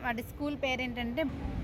వాడి స్కూల్ పేరు ఏంటంటే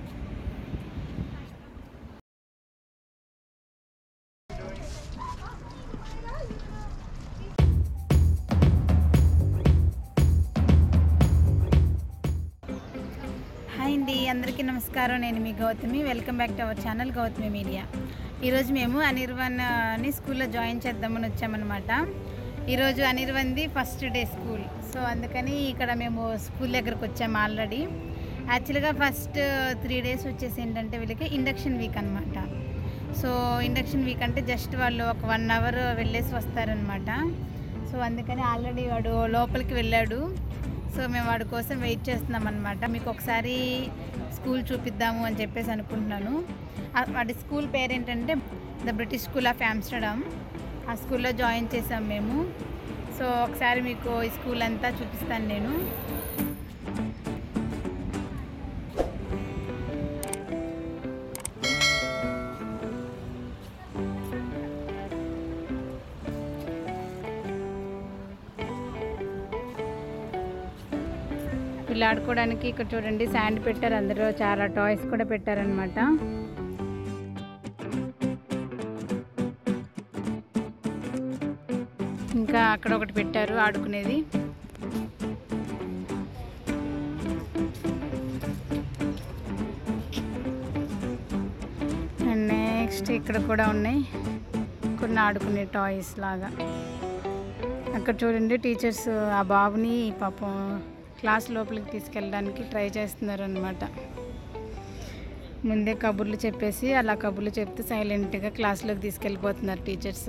హాయ్ అండి అందరికీ నమస్కారం నేను మీ Gautami welcome back to our channel Gautami media ఈరోజు మేము అనిర్వన్ని స్కూల్లో జాయిన్ చేద్దామని వచ్చామన్నమాట ఈరోజు అనిర్వన్ది ఫస్ట్ డే స్కూల్ సో అందుకని ఇక్కడ మేము స్కూల్ దగ్గరకు వచ్చాము ఆల్రెడీ యాక్చువల్గా ఫస్ట్ త్రీ డేస్ వచ్చేసి ఏంటంటే వీళ్ళకి ఇండక్షన్ వీక్ అనమాట సో ఇండక్షన్ వీక్ అంటే జస్ట్ వాళ్ళు ఒక వన్ అవర్ వెళ్ళేసి వస్తారనమాట సో అందుకని ఆల్రెడీ వాడు లోపలికి వెళ్ళాడు సో మేము వాడి కోసం వెయిట్ చేస్తున్నాం అనమాట మీకు ఒకసారి స్కూల్ చూపిద్దాము అని చెప్పేసి అనుకుంటున్నాను ఆ- వాడి స్కూల్ పేరు ఏంటంటే the British school of Amsterdam ఆ స్కూల్లో జాయిన్ చేసాం మేము సో ఒకసారి మీకు ఈ స్కూల్ అంతా చూపిస్తాను నేను వీళ్ళు ఆడుకోవడానికి ఇక్కడ చూడండి శాండ్ పెట్టారు అందులో చాలా టాయ్స్ కూడా పెట్టారనమాట ఇంకా అక్కడ ఒకటి పెట్టారు ఆడుకునేది అండ్ నెక్స్ట్ ఇక్కడ కూడా ఉన్నాయి కొన్ని ఆడుకునే టాయ్స్ లాగా అక్కడ చూడండి టీచర్స్ ఆ బాబుని పాపం క్లాస్ లోపలికి తీసుకెళ్ళడానికి ట్రై చేస్తున్నారు అనమాట ముందే కబుర్లు చెప్పేసి అలా కబుర్లు చెప్తే సైలెంట్గా క్లాస్లోకి తీసుకెళ్ళిపోతున్నారు టీచర్స్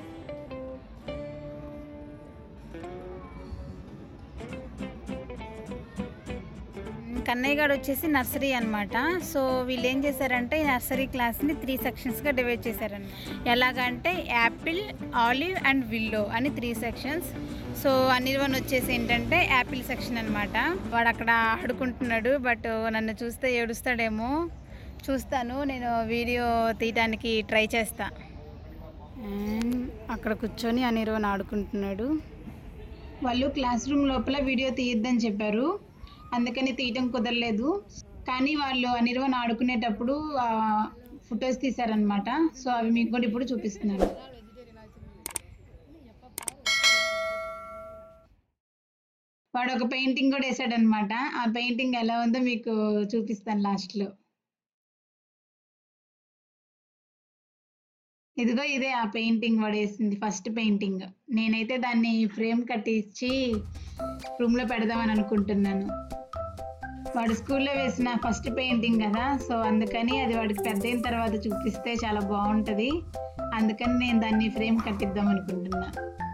కన్నయ్య గారు వచ్చేసి నర్సరీ అనమాట సో వీళ్ళు ఏం చేశారంటే ఈ నర్సరీ క్లాస్ని త్రీ సెక్షన్స్గా డివైడ్ చేశారన్నమాట ఎలాగంటే యాపిల్ ఆలివ్ అండ్ విల్లో అని త్రీ సెక్షన్స్ సో అనిర్వన్ వచ్చేసి ఏంటంటే యాపిల్ సెక్షన్ అనమాట వాడు అక్కడ ఆడుకుంటున్నాడు బట్ నన్ను చూస్తే ఏడుస్తాడేమో చూస్తాను నేను వీడియో తీయడానికి ట్రై చేస్తా And అక్కడ కూర్చొని అనిర్వన్ ఆడుకుంటున్నాడు వాళ్ళు క్లాస్ రూమ్ లోపల వీడియో తీయొద్దని చెప్పారు అందుకని తీయటం కుదరలేదు కానీ వాళ్ళు అనిర్వన్ ఆడుకునేటప్పుడు ఫొటోస్ తీశారనమాట సో అవి మీకు కూడా ఇప్పుడు చూపిస్తున్నాను వాడు ఒక పెయింటింగ్ కూడా వేసాడనమాట ఆ పెయింటింగ్ ఎలా ఉందో మీకు చూపిస్తాను లాస్ట్లో ఇదిగో ఇదే ఆ పెయింటింగ్ వాడు వేసింది ఫస్ట్ పెయింటింగ్ నేనైతే దాన్ని ఫ్రేమ్ కట్టించి రూమ్లో పెడదామని అనుకుంటున్నాను వాడు స్కూల్లో వేసిన ఫస్ట్ పెయింటింగ్ కదా సో అందుకని అది వాడికి పెద్ద అయిన తర్వాత చూపిస్తే చాలా బాగుంటుంది అందుకని నేను దాన్ని ఫ్రేమ్ కట్టిద్దాం అనుకుంటున్నా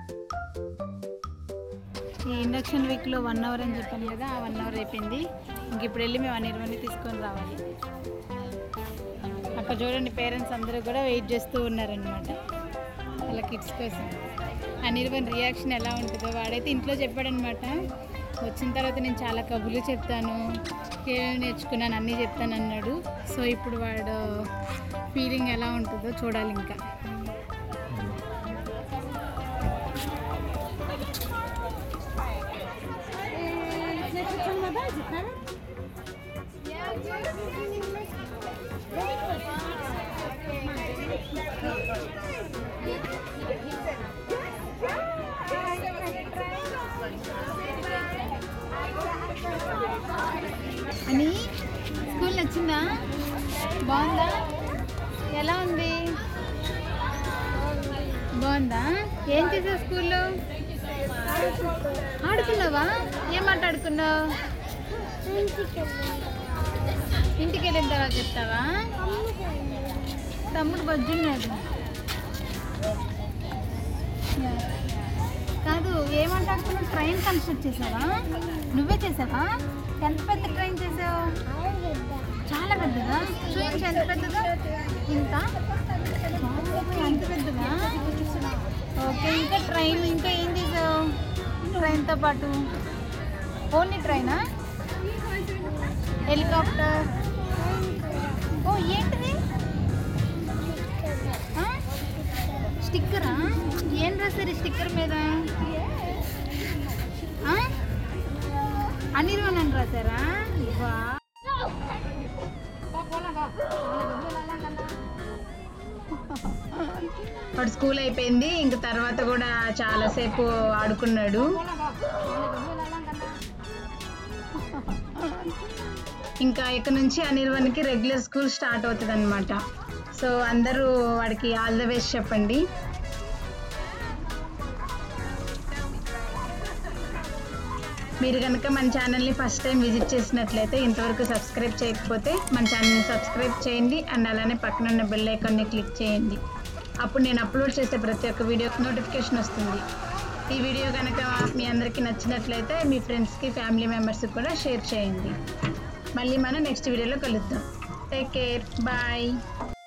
ఈ ఇండక్షన్ వీక్లో వన్ అవర్ అని చెప్పాను కదా ఆ వన్ అవర్ అయిపోయింది ఇంక ఇప్పుడు వెళ్ళి మేము అనిర్వన్ని తీసుకొని రావాలి అక్కడ చూడండి పేరెంట్స్ అందరూ కూడా వెయిట్ చేస్తూ ఉన్నారనమాట వాళ్ళ కిడ్స్ కోసం అనిర్వన్ రియాక్షన్ ఎలా ఉంటుందో వాడైతే ఇంట్లో చెప్పాడనమాట వచ్చిన తర్వాత నేను చాలా కబుర్లు చెప్తాను ఏమేమి నేర్చుకున్నాను అన్నీ చెప్తాను అన్నాడు సో ఇప్పుడు వాడు ఫీలింగ్ ఎలా ఉంటుందో చూడాలి ఇంకా అని స్కూల్ నచ్చిందా బాగుందా ఎలా ఉంది బాగుందా ఏం చేసావు స్కూల్లో ఆడుకున్నావా ఏం ఆట ఆడుకున్నావు ఇంటికి వెళ్ళిన తర్వాత చెప్తావా తమ్ముడు బజ్జున్నాడు కాదు ఏమంట ఆడుకున్నావు ట్రైన్ కన్స్ట్రక్ట్ చేసావా నువ్వే చేసావా ఎంత పెద్ద ట్రైన్ చేసావు చాలా పెద్దదా చూపించు ఎంత పెద్దదా ఇంత ఓకే, అంత పెద్దదా ఓకే ఇంకా ట్రైన్ ఇంకా ఏం చేసావు ట్రైన్తో పాటు ఓన్లీ ట్రైనా హెలికాప్టర్ ఓ ఏంటిది ఆ? స్టిక్కరా ఏం రాశారు ఈ స్టిక్కర్ మీద ఆ? అనిర్వన్ అని రాశారా వా వాడు స్కూల్ అయిపోయింది ఇంక తర్వాత కూడా చాలాసేపు ఆడుకున్నాడు ఇంకా ఇక నుంచి అనిర్వన్కి రెగ్యులర్ స్కూల్ స్టార్ట్ అవుతుంది అనమాట సో అందరూ వాడికి ఆల్ ద బెస్ట్ చెప్పండి మీరు కనుక మన ఛానల్ని ఫస్ట్ టైం విజిట్ చేసినట్లయితే ఇంతవరకు సబ్స్క్రైబ్ చేయకపోతే మన ఛానల్ని సబ్స్క్రైబ్ చేయండి అండ్ అలానే పక్కన ఉన్న బెల్ ఐకాన్ని క్లిక్ చేయండి అప్పుడు నేను అప్లోడ్ చేసే ప్రతి ఒక్క వీడియోకి నోటిఫికేషన్ వస్తుంది ఈ వీడియో కనుక మీ అందరికీ నచ్చినట్లయితే మీ ఫ్రెండ్స్కి ఫ్యామిలీ మెంబర్స్కి కూడా షేర్ చేయండి మళ్ళీ మనం నెక్స్ట్ వీడియోలో కలుద్దాం టేక్ కేర్ బాయ్